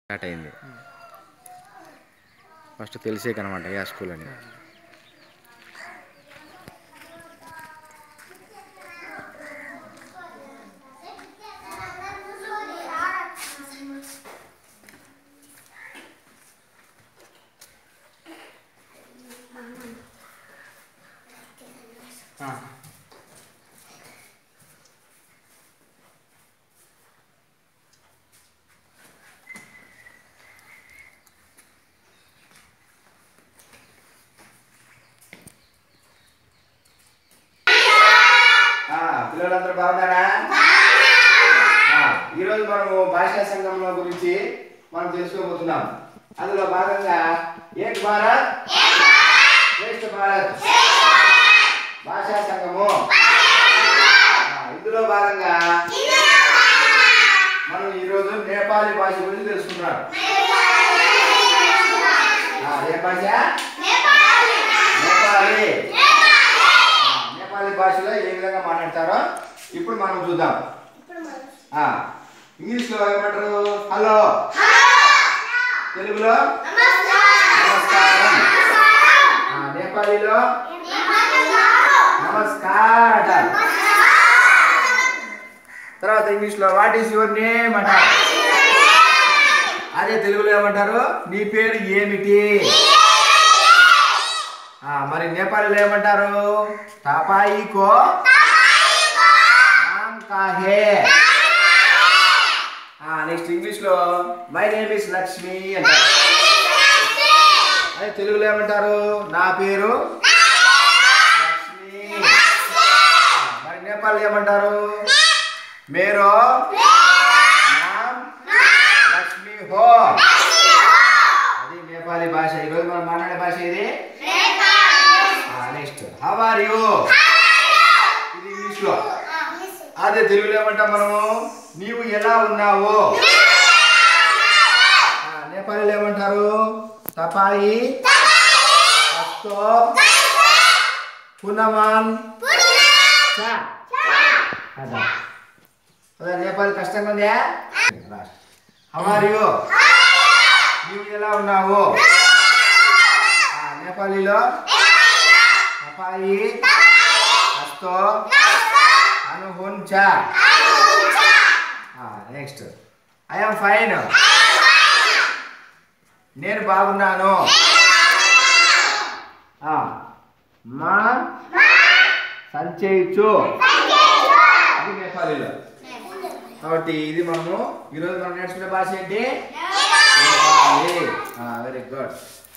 Start అయింది first తెలిసే కనమాట ఏ school అని ఆ, పిల్లలందరూ బాగున్నారా ఆ, ఈరోజు మనము భాషా సంఘంలో గురించి మనం తెలుసుకోబోతున్నాం అందులో భాగంగా ఏక్ భారత్ శ్రేష్ఠ భారత్ భాషా సంఘము ఆ, ఇందులో భాగంగా మనం ఈరోజు నేపాలీ భాష గురించి తెలుసుకున్నాం ఆ, ఏ భాష నేపాలీ ఆ, నేపాలీ భాషలో ఏ విధంగా మాట్లాడతారో ఇప్పుడు మనం చూద్దాం ఆ, ఇంగ్లీష్లో ఏమంటారు హలో తెలుగులో నమస్కారం ఆ, నేపాలీలో నమస్కార్ అంటారు తర్వాత ఇంగ్లీష్లో వాట్ ఈస్ యువర్ నేమ్ అంటారు అదే తెలుగులో ఏమంటారు నీ పేరు ఏమిటి ఆ, మరి నేపాలీలో ఏమంటారు తాపాయికో నామ్ కాహే నెక్స్ట్ ఇంగ్లీష్లో మై నేమ్ ఇస్ లక్ష్మి అంటారు అదే తెలుగులో ఏమంటారు నా పేరు లక్ష్మి ఆ, మరి నేపాల్ ఏమంటారు మేరో నామ్ లక్ష్మి హో అది నేపాలీ భాష ఈరోజు మనం మాట్లాడే భాష ఇది నెక్స్ట్ హౌ ఆర్ యూ ఇది ఇంగ్లీష్ లో అదే తెలుగులో ఏమంటాం మనము నీవు ఎలా ఉన్నావు ఆ, నేపాలీలో ఏమంటారు తపాయి హస్తో పునమాన్ చా. అదా అదే నేపాలి కష్టంగా ఉందా హౌ ఆర్ యూ నీవు ఎలా ఉన్నావు ఆ, నేపాలీలో తపాయి హస్తో అనుహుంచ నెక్స్ట్ ఐఎమ్ ఫైన్ నేను బాగున్నాను ఆ, మా సంచయించు ఇది నేపాలీలో కాబట్టి ఇది మనము ఈరోజు మనం నేర్చుకునే భాష ఏంటి నేపాలీ వెరీ గుడ్